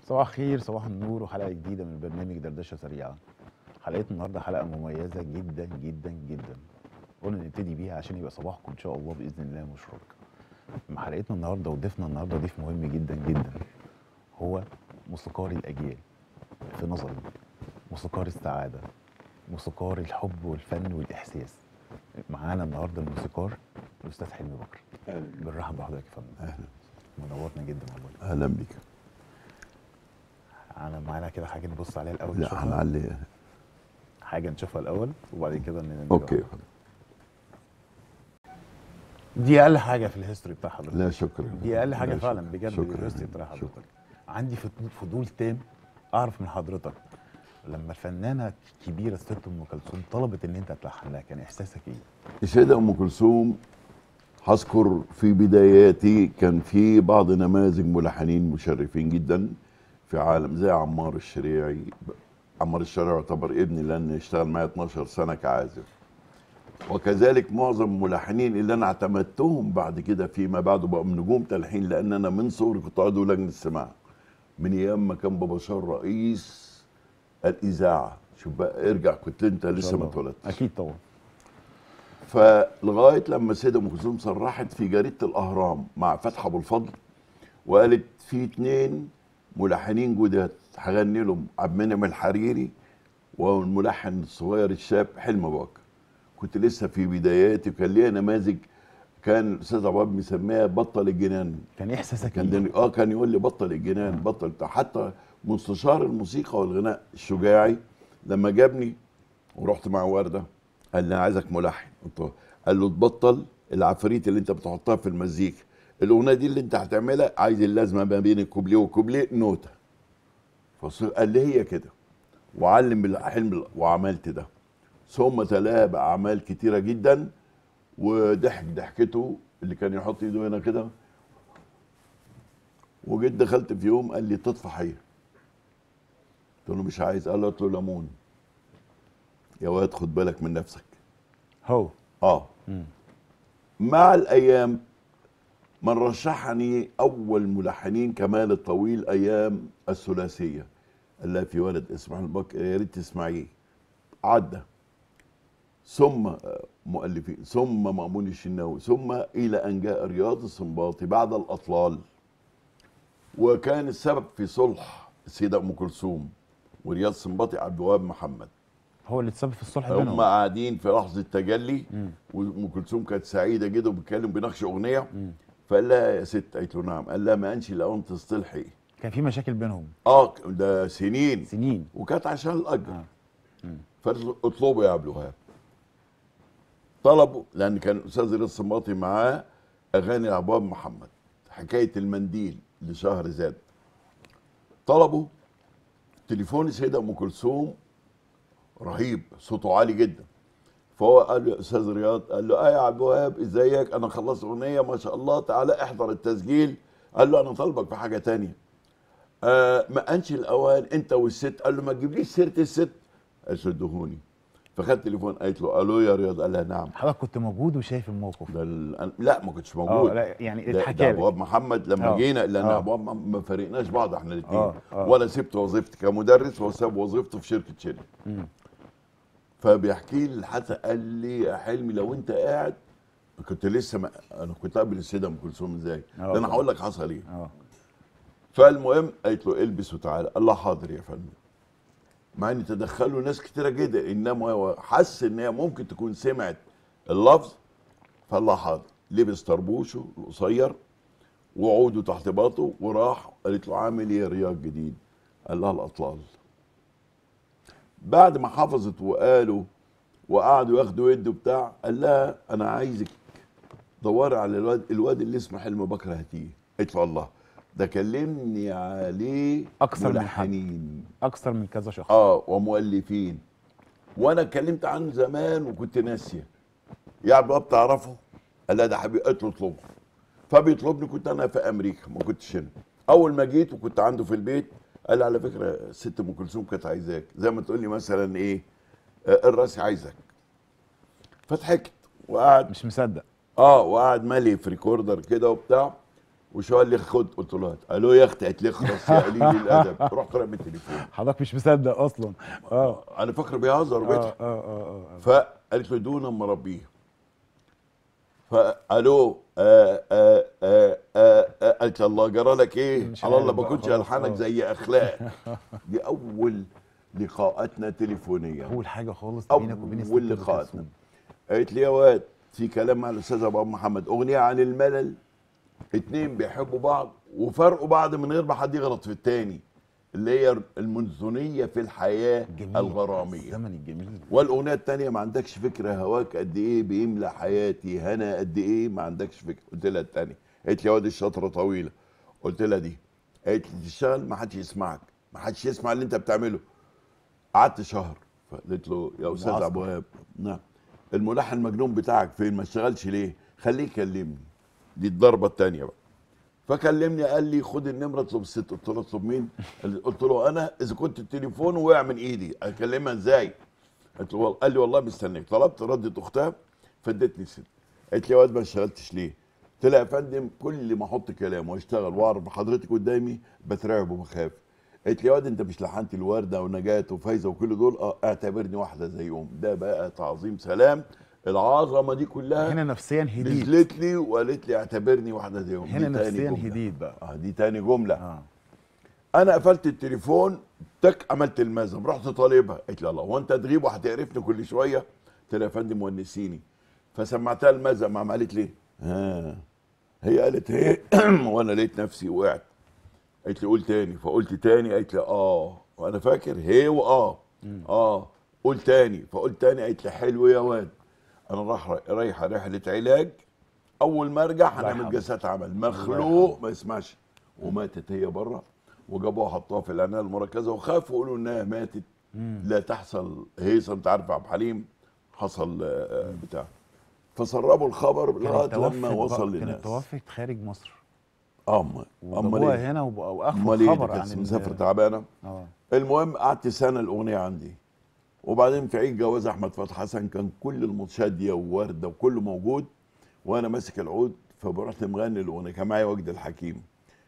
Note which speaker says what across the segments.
Speaker 1: صباح الخير صباح النور وحلقه جديده من برنامج دردشه سريعه حلقتنا النهارده حلقه مميزه جدا جدا جدا قلنا نبتدي بيها عشان يبقى صباحكم ان شاء الله باذن الله مشرق مع حلقتنا النهارده وضيفنا النهارده ضيف مهم جدا جدا هو موسيقار الاجيال في نظري موسيقار السعاده موسيقار الحب والفن والاحساس معانا النهارده الموسيقار الاستاذ حلمي بكر
Speaker 2: اهلا
Speaker 1: بنرحب بحضرتك يا فندم
Speaker 2: اهلا
Speaker 1: منورنا جدا والله
Speaker 2: اهلا بك
Speaker 1: انا معانا كده حاجه نبص عليها الاول
Speaker 2: لا
Speaker 1: نشوفها.
Speaker 2: هنعلي
Speaker 1: حاجه نشوفها الاول وبعد كده ن-
Speaker 2: اوكي
Speaker 1: دي اقل حاجه في الهيستوري بتاع حضرتك
Speaker 2: لا شكرا
Speaker 1: دي اقل حاجه
Speaker 2: لا
Speaker 1: فعلا
Speaker 2: شكراً.
Speaker 1: بجد
Speaker 2: شكرا
Speaker 1: في الهيستوري بتاع
Speaker 2: شكرا
Speaker 1: حضرتك عندي فضول- فضول تام اعرف من حضرتك لما الفنانه كبيره ست ام كلثوم طلبت ان انت تلحن لها كان احساسك ايه؟
Speaker 2: السيدة أم كلثوم هذكر في بداياتي كان في بعض نماذج ملحنين مشرفين جدا في عالم زي عمار الشريعي عمار الشريعي يعتبر ابني لأن اشتغل معايا 12 سنة كعازف وكذلك معظم الملحنين اللي أنا اعتمدتهم بعد كده فيما بعد بقوا من نجوم تلحين لأن أنا من صغري كنت عضو لجنة السماع من أيام ما كان بابا شار رئيس الإذاعة شوف بقى ارجع كنت أنت
Speaker 1: إن شاء
Speaker 2: لسه ما
Speaker 1: الله.
Speaker 2: اتولدتش
Speaker 1: اكيد طبعا
Speaker 2: فلغايه لما السيده ام كلثوم صرحت في جريده الاهرام مع فتحي ابو الفضل وقالت في اتنين ملحنين جداد هغني لهم عبد المنعم الحريري والملحن الصغير الشاب حلمي بكر كنت لسه في بداياتي وكان ليا نماذج كان الاستاذ عباد مسميها بطل الجنان
Speaker 1: كان ايه احساسك
Speaker 2: كان
Speaker 1: ايه؟
Speaker 2: دني اه كان يقول لي بطل الجنان بطل بتاع حتى مستشار الموسيقى والغناء الشجاعي لما جابني ورحت مع ورده قال لي انا عايزك ملحن قلت له قال له تبطل العفاريت اللي انت بتحطها في المزيكا الاغنيه دي اللي انت هتعملها عايز اللازمه ما بين الكوبليه وكوبليه نوته فص- قال لي هي كده وعلم بالحلم وعملت ده ثم تلاها باعمال كتيره جدا وضحك ضحكته اللي كان يحط ايده هنا كده وجيت دخلت في يوم قال لي تطفح ايه قلت له مش عايز قال له هات له ليمون يا واد خد بالك من نفسك
Speaker 1: هو
Speaker 2: اه
Speaker 1: مم.
Speaker 2: مع الايام من رشحني اول ملحنين كمال الطويل ايام الثلاثيه قال لها في ولد اسمه البك يا ريت تسمعيه عدى ثم آه، مؤلفين ثم مأمون الشناوي ثم الى ان جاء رياض السنباطي بعد الاطلال وكان السبب في صلح السيده ام كلثوم ورياض السنباطي عبد الوهاب محمد
Speaker 1: هو اللي اتسبب في الصلح
Speaker 2: هم
Speaker 1: بينهم
Speaker 2: قاعدين في لحظه تجلي
Speaker 1: مم.
Speaker 2: وام كلثوم كانت سعيده جدا وبتكلم بنقش اغنيه
Speaker 1: مم.
Speaker 2: فقال لها يا ست قالت له نعم قال لها ما انش الاوان تصطلحي
Speaker 1: كان في مشاكل بينهم
Speaker 2: اه ده سنين
Speaker 1: سنين
Speaker 2: وكانت عشان الاجر
Speaker 1: آه. مم.
Speaker 2: فاطلبوا يا عبد الوهاب طلبوا لان كان الاستاذ رياض السنباطي معاه اغاني عباد محمد حكايه المنديل لشهر زاد طلبوا تليفون السيده ام كلثوم رهيب صوته عالي جدا فهو قال له يا استاذ رياض قال له اه يا عبد الوهاب ازيك انا خلصت اغنيه ما شاء الله تعالى احضر التسجيل قال له انا طالبك في حاجه تانية آه ما انش الاوان انت والست قال له ما تجيبليش سيره الست قال له ادهوني فخد تليفون قالت له الو يا رياض قال لها نعم
Speaker 1: حضرتك كنت موجود وشايف الموقف
Speaker 2: ده ال... لا ما كنتش
Speaker 1: اه
Speaker 2: موجود
Speaker 1: لا يعني
Speaker 2: ده, ده
Speaker 1: اتحكى لك
Speaker 2: ابواب محمد لما
Speaker 1: آه.
Speaker 2: جينا لان
Speaker 1: آه.
Speaker 2: ابواب محمد ما فرقناش بعض احنا الاثنين
Speaker 1: آه. آه.
Speaker 2: وانا سبت وظيفتي كمدرس وهو ساب وظيفته في شركه شيل
Speaker 1: مم.
Speaker 2: فبيحكي لي حتى قال لي يا حلمي لو انت قاعد كنت لسه ما انا كنت قابل السيده ام كلثوم ازاي
Speaker 1: آه
Speaker 2: ده انا
Speaker 1: طبعا.
Speaker 2: هقول لك حصل ايه
Speaker 1: اه
Speaker 2: فالمهم قالت له البس وتعالى قال لها حاضر يا فندم مع ان تدخلوا ناس كتيره جدا انما هو حس ان هي ممكن تكون سمعت اللفظ فقال لها حاضر لبس طربوشه القصير وعوده تحت باطه وراح قالت له عامل ايه يا رياض جديد قال لها الاطلال بعد ما حفظت وقالوا وقعدوا ياخدوا يد بتاع قال لها انا عايزك دوري على الواد الواد اللي اسمه حلمي بكر هاتيه قالت له الله ده كلمني عليه
Speaker 1: أكثر من حد.
Speaker 2: ملحنين
Speaker 1: اكثر من كذا شخص
Speaker 2: اه ومؤلفين وانا اتكلمت عنه زمان وكنت ناسيه يا عبد الوهاب تعرفه؟ قال لا ده حبيبي قلت له اطلبه فبيطلبني كنت انا في امريكا ما كنتش هنا اول ما جيت وكنت عنده في البيت قال لي على فكره ست ام كلثوم كانت عايزاك زي ما تقول لي مثلا ايه آه، الراس عايزك فضحكت وقعد
Speaker 1: مش مصدق
Speaker 2: اه وقعد مالي في ريكوردر كده وبتاع وشو قال لي خد قلت له هات الو يا اختي قالت لي اخرس يا قليل الادب رحت رامي التليفون
Speaker 1: حضرتك مش مصدق اصلا اه
Speaker 2: انا فاكر بيهزر
Speaker 1: اه
Speaker 2: وبيضحك
Speaker 1: اه اه اه
Speaker 2: فقالت له دون اما ربيه فالو آه آه آه آه آه قالت الله جرى لك ايه؟
Speaker 1: مش
Speaker 2: على الله
Speaker 1: عارف
Speaker 2: ما
Speaker 1: بقى
Speaker 2: كنتش
Speaker 1: خلاص،
Speaker 2: الحانك
Speaker 1: آه.
Speaker 2: زي اخلاق دي اول لقاءاتنا تليفونيه
Speaker 1: اول حاجه خالص بينك وبين الست
Speaker 2: اول
Speaker 1: أم
Speaker 2: لقاءاتنا
Speaker 1: كلثوم.
Speaker 2: قالت لي يا واد في كلام مع الاستاذ ابو عبد محمد اغنيه عن الملل اتنين بيحبوا بعض وفرقوا بعض من غير ما حد يغلط في التاني اللي هي المنثنيه في الحياه
Speaker 1: جميل
Speaker 2: الغراميه
Speaker 1: الزمن الجميل
Speaker 2: والاغنيه التانية ما عندكش فكره هواك قد ايه بيملى حياتي هنا قد ايه ما عندكش فكره قلت لها التانية قالت لي يا واد الشطره طويله قلت لها دي قالت لي تشتغل ما حدش يسمعك ما حدش يسمع اللي انت بتعمله قعدت شهر فقلت له يا استاذ
Speaker 1: معسكر.
Speaker 2: ابو وهاب نعم الملحن المجنون بتاعك فين ما اشتغلش ليه خليه يكلمني دي الضربه التانية بقى فكلمني قال لي خد النمره اطلب الست قلت له اطلب مين قال- قلت له انا اذا كنت التليفون وقع من ايدي اكلمها ازاي قلت له وال- قال لي والله مستنيك طلبت ردت اختها فادتني الست قالت لي يا واد ما اشتغلتش ليه قلت لها يا فندم كل ما احط كلام واشتغل واعرف حضرتك قدامي بترعب وبخاف قالت لي يا واد انت مش لحنت الورده ونجاه وفايزه وكل دول اه اعتبرني واحده زيهم ده بقى تعظيم سلام العظمه دي كلها
Speaker 1: هنا نفسيا هديت
Speaker 2: نزلت لي وقالت لي اعتبرني واحده زيهم
Speaker 1: هنا
Speaker 2: دي تاني
Speaker 1: نفسيا
Speaker 2: جملة.
Speaker 1: هديت بقى
Speaker 2: اه دي تاني جمله
Speaker 1: اه
Speaker 2: انا قفلت التليفون تك عملت المزم رحت طالبها قالت لي الله هو انت تغيب وهتقرفني كل شويه قلت لها يا فندم ونسيني فسمعتها المزم قام قالت لي ها هي قالت هي وانا لقيت نفسي وقعت قالت لي قول تاني فقلت تاني قالت لي اه وانا فاكر هي واه اه قول تاني فقلت تاني قالت لي حلو يا واد انا راح رايحه رحله علاج اول ما ارجع هنعمل
Speaker 1: يرحمه.
Speaker 2: جلسات عمل مخلوق ما يسمعش وماتت هي بره وجابوها حطوها في العنايه المركزه وخافوا يقولوا انها ماتت لا تحصل هيصه انت عارف يا عبد الحليم حصل آه، بتاع فسربوا الخبر لغايه
Speaker 1: كانت
Speaker 2: لما
Speaker 1: توفت
Speaker 2: وصل
Speaker 1: بقى-
Speaker 2: للناس
Speaker 1: كانت توفت خارج مصر
Speaker 2: اه امال امال
Speaker 1: وجابوها
Speaker 2: ايه
Speaker 1: هنا وب- واخفوا
Speaker 2: امال ايه
Speaker 1: الخبر
Speaker 2: دي
Speaker 1: عن
Speaker 2: كانت
Speaker 1: ال-
Speaker 2: مسافر تعبانه
Speaker 1: اه
Speaker 2: المهم قعدت سنه الاغنيه عندي وبعدين في عيد جواز احمد فتحي حسن كان كل المشاديه وورده وكله موجود وانا ماسك العود فرحت مغني الاغنيه كان معايا وجد الحكيم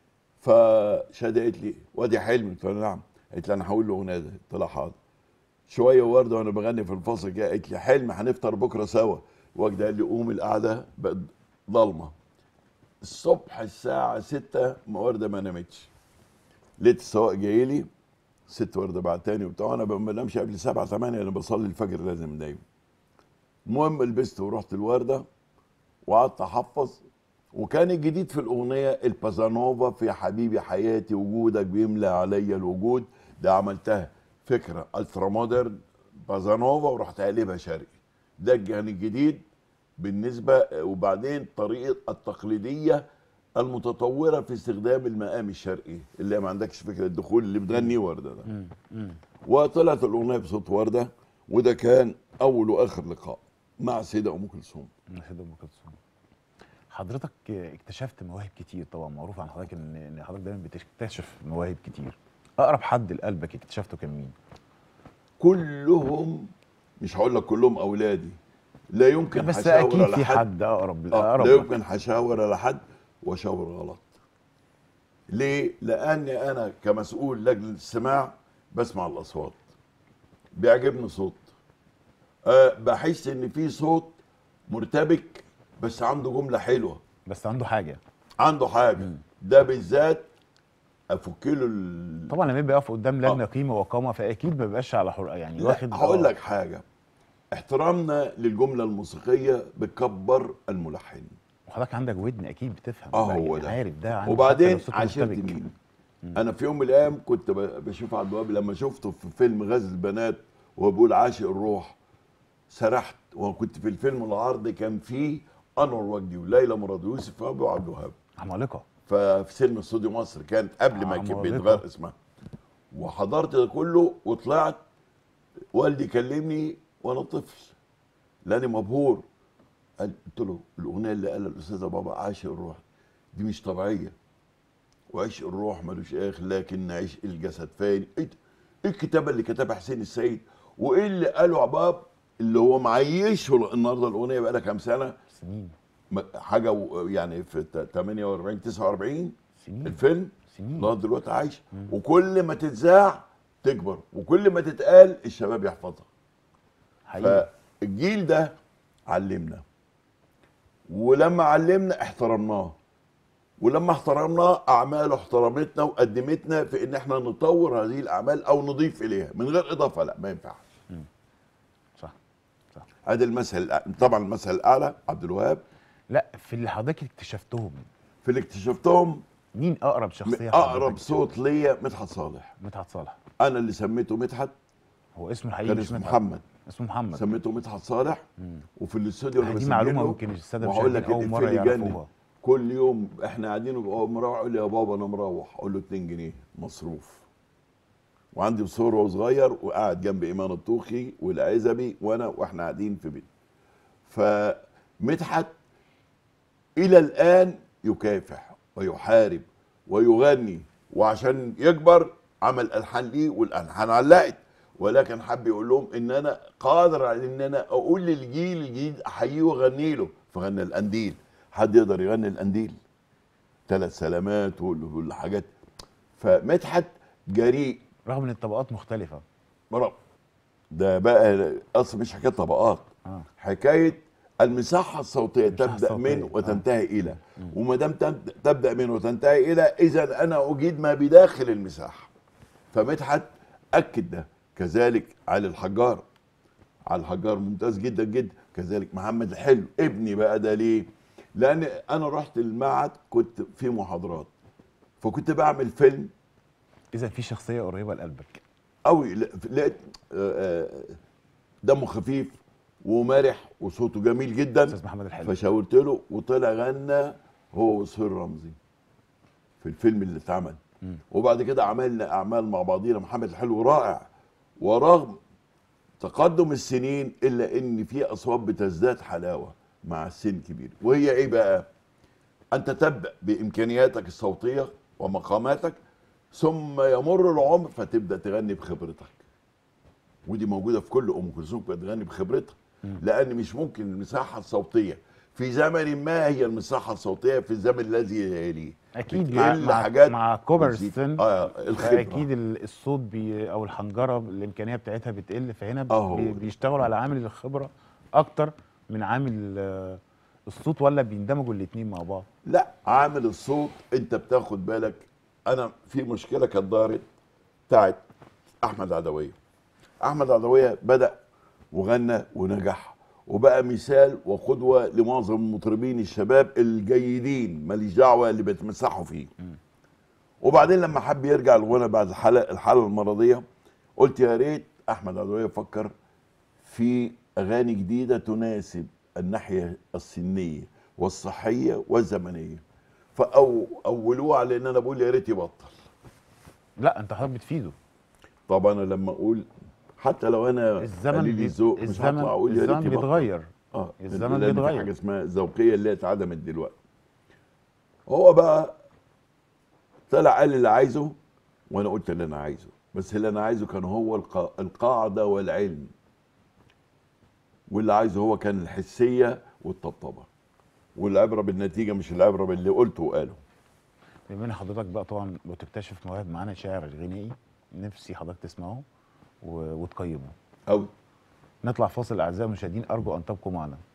Speaker 2: فشادي قالت لي وادي حلمي قلت لها نعم قالت لي انا هقول له الاغنيه دي قلت لها حاضر شويه ورده وانا بغني في الفصل كده قالت لي حلمي هنفطر بكره سوا وجد قال لي قوم القعده بقت ضلمه الصبح الساعه 6 ما ورده ما نامتش لقيت السواق جاي لي ست ورده بعد تاني وبتاع وانا ما بنامش قبل سبعة ثمانية انا بصلي الفجر لازم دايما المهم لبست ورحت الورده وقعدت احفظ وكان الجديد في الاغنيه البازانوفا في حبيبي حياتي وجودك بيملى عليا الوجود ده عملتها فكره الترا مودرن بازانوفا ورحت قالبها شرقي ده كان الجديد بالنسبه وبعدين الطريقه التقليديه المتطوره في استخدام المقام الشرقي اللي ما عندكش فكره الدخول اللي بتغنيه ورده ده
Speaker 1: مم. مم.
Speaker 2: وطلعت الاغنيه بصوت ورده وده كان اول واخر لقاء مع السيده ام كلثوم
Speaker 1: نشيد ام كلثوم حضرتك اكتشفت مواهب كتير طبعا معروف عن حضرتك ان ان حضرتك دايما بتكتشف مواهب كتير اقرب حد لقلبك اكتشفته كان مين
Speaker 2: كلهم مش هقول لك كلهم اولادي لا يمكن
Speaker 1: بس
Speaker 2: هشاور
Speaker 1: اكيد
Speaker 2: على
Speaker 1: في حد اقرب
Speaker 2: آه
Speaker 1: اقرب
Speaker 2: لا
Speaker 1: لك.
Speaker 2: يمكن هشاور على حد واشاور غلط ليه لاني انا كمسؤول لجنه السماع بسمع الاصوات بيعجبني صوت أه بحس ان في صوت مرتبك بس عنده جمله حلوه
Speaker 1: بس عنده حاجه
Speaker 2: عنده حاجه ده بالذات افك له ال...
Speaker 1: طبعا لما يبقى يقف قدام لجنه
Speaker 2: آه.
Speaker 1: قيمه وقامه فاكيد ما بيبقاش على حر يعني
Speaker 2: لا
Speaker 1: واخد
Speaker 2: هقول
Speaker 1: آه.
Speaker 2: لك حاجه احترامنا للجمله الموسيقيه بكبر الملحن
Speaker 1: وحضرتك عندك ودن اكيد بتفهم
Speaker 2: اه
Speaker 1: بقى،
Speaker 2: هو
Speaker 1: يعني
Speaker 2: ده
Speaker 1: عارف ده عنده حتى لو
Speaker 2: وبعدين
Speaker 1: صوته
Speaker 2: عاشرت
Speaker 1: مرتبك.
Speaker 2: مين انا في يوم من الايام كنت ب- بشوف عبد الوهاب لما شفته في فيلم غزل البنات وهو بيقول عاشق الروح سرحت وكنت في الفيلم العرض كان فيه انور وجدي وليلى مراد يوسف وابو عبد الوهاب
Speaker 1: عمالقه
Speaker 2: ففي سينما استوديو مصر كانت قبل ما
Speaker 1: آه،
Speaker 2: كان
Speaker 1: عمالقة.
Speaker 2: بيتغير اسمها وحضرت ده كله وطلعت والدي كلمني وانا طفل لاني مبهور قال قلت له الاغنيه اللي قالها الاستاذه بابا عاشق الروح دي مش طبيعيه وعشق الروح ملوش اخر لكن عشق الجسد فاني ايه ده؟ ايه الكتابه اللي كتبها حسين السيد وايه اللي قاله عباب اللي هو معيشه النهارده الاغنيه بقى لها كام سنه
Speaker 1: سنين
Speaker 2: م- حاجه و- يعني في ت- 48 49
Speaker 1: سنين
Speaker 2: الفيلم
Speaker 1: سنين
Speaker 2: لغايه دلوقتي عايشه وكل ما تتذاع تكبر وكل ما تتقال الشباب يحفظها
Speaker 1: حقيقي
Speaker 2: فالجيل ده علمنا ولما علمنا احترمناه ولما احترمناه اعماله احترمتنا وقدمتنا في ان احنا نطور هذه الاعمال او نضيف اليها من غير اضافه لا ما ينفعش
Speaker 1: صح صح
Speaker 2: هذا المثل الأع- طبعا المثل الاعلى عبد الوهاب
Speaker 1: لا في اللي حضرتك اكتشفتهم
Speaker 2: في اللي اكتشفتهم
Speaker 1: مين اقرب شخصيه
Speaker 2: اقرب
Speaker 1: حضرتك
Speaker 2: صوت ليا مدحت صالح
Speaker 1: مدحت صالح
Speaker 2: انا اللي سميته مدحت
Speaker 1: هو اسمه الحقيقي
Speaker 2: كان
Speaker 1: مش
Speaker 2: اسمه
Speaker 1: مدحت.
Speaker 2: محمد
Speaker 1: اسمه محمد
Speaker 2: سميته مدحت صالح وفي الاستوديو
Speaker 1: دي
Speaker 2: بسجل
Speaker 1: معلومه
Speaker 2: له
Speaker 1: ممكن الساده
Speaker 2: وهقول لك
Speaker 1: المشاهدين اول
Speaker 2: الإفيه
Speaker 1: مره
Speaker 2: اللي جنن.
Speaker 1: يعرفوها
Speaker 2: كل يوم احنا قاعدين وهو مروح يقول لي يا بابا انا مروح اقول له 2 جنيه مصروف وعندي بصور وهو صغير وقاعد جنب ايمان الطوخي والعزبي وانا واحنا قاعدين في بيت فمدحت الى الان يكافح ويحارب ويغني وعشان يكبر عمل الحان ليه والالحان علقت ولكن حب يقول لهم ان انا قادر على ان انا اقول للجيل الجديد احييه واغني له فغنى القنديل حد يقدر يغني القنديل ثلاث سلامات وال- والحاجات فمدحت جريء
Speaker 1: رغم ان الطبقات مختلفه
Speaker 2: مرة ده بقى اصل مش حكايه طبقات
Speaker 1: اه
Speaker 2: حكايه المساحه الصوتيه
Speaker 1: المساحة
Speaker 2: تبدا
Speaker 1: الصوتية،
Speaker 2: من
Speaker 1: آه.
Speaker 2: وتنتهي الى وما دام تب- تبدا من وتنتهي الى اذا انا اجيد ما بداخل المساحه فمدحت اكد ده كذلك علي الحجار علي الحجار ممتاز جدا جدا كذلك محمد الحلو ابني بقى ده ليه لان انا رحت المعهد كنت في محاضرات فكنت بعمل فيلم
Speaker 1: اذا في شخصيه قريبه لقلبك
Speaker 2: قوي لقيت آه، آه، دمه خفيف ومرح وصوته جميل جدا
Speaker 1: استاذ محمد الحلو
Speaker 2: فشاورت له وطلع غنى هو وسهير رمزي في الفيلم اللي اتعمل
Speaker 1: مم.
Speaker 2: وبعد كده عملنا اعمال مع بعضينا محمد الحلو رائع ورغم تقدم السنين الا ان في اصوات بتزداد حلاوه مع السن الكبير وهي ايه بقى انت تبدا بامكانياتك الصوتيه ومقاماتك ثم يمر العمر فتبدا تغني بخبرتك ودي موجوده في كل ام كلثوم بتغني بخبرتها لان مش ممكن المساحه الصوتيه في زمن ما هي المساحه الصوتيه في الزمن الذي يليه
Speaker 1: اكيد مع
Speaker 2: بتقل
Speaker 1: مع,
Speaker 2: حاجات
Speaker 1: مع كبر
Speaker 2: وتزيد.
Speaker 1: السن
Speaker 2: اه الخبره
Speaker 1: اكيد ال- الصوت بي او الحنجره الامكانيه بتاعتها بتقل فهنا
Speaker 2: آه هو
Speaker 1: بي
Speaker 2: ده.
Speaker 1: بيشتغلوا على عامل الخبره اكتر من عامل آه، الصوت ولا بيندمجوا الاثنين مع بعض
Speaker 2: لا عامل الصوت انت بتاخد بالك انا في مشكله كانت دارت بتاعت احمد عدويه احمد عدويه بدا وغنى ونجح وبقى مثال وقدوه لمعظم المطربين الشباب الجيدين ماليش دعوه اللي بيتمسحوا فيه وبعدين لما حب يرجع الغنى بعد الحاله الحاله المرضيه قلت يا ريت احمد عدويه يفكر في اغاني جديده تناسب الناحيه السنيه والصحيه والزمنيه فأو اولوه على ان انا بقول يا ريت يبطل
Speaker 1: لا انت حضرتك بتفيده
Speaker 2: طب انا لما اقول حتى لو انا
Speaker 1: الزمن
Speaker 2: قليل
Speaker 1: بي...
Speaker 2: الذوق مش
Speaker 1: الزمن
Speaker 2: هطلع اقول يا ريت
Speaker 1: الزمن
Speaker 2: يبطل
Speaker 1: بيتغير
Speaker 2: اه
Speaker 1: الزمن
Speaker 2: لأن في
Speaker 1: بيتغير.
Speaker 2: حاجه اسمها الذوقيه اللي هي اتعدمت دلوقتي هو بقى طلع قال اللي عايزه وانا قلت اللي انا عايزه بس اللي انا عايزه كان هو القا... القاعده والعلم واللي عايزه هو كان الحسيه والطبطبه والعبره بالنتيجه مش العبره باللي قلته وقاله
Speaker 1: بما ان حضرتك بقى طبعا بتكتشف مواهب معانا شاعر غنائي نفسي حضرتك تسمعه و... وتقيمه
Speaker 2: قوي
Speaker 1: نطلع فاصل اعزائي المشاهدين ارجو ان تبقوا معنا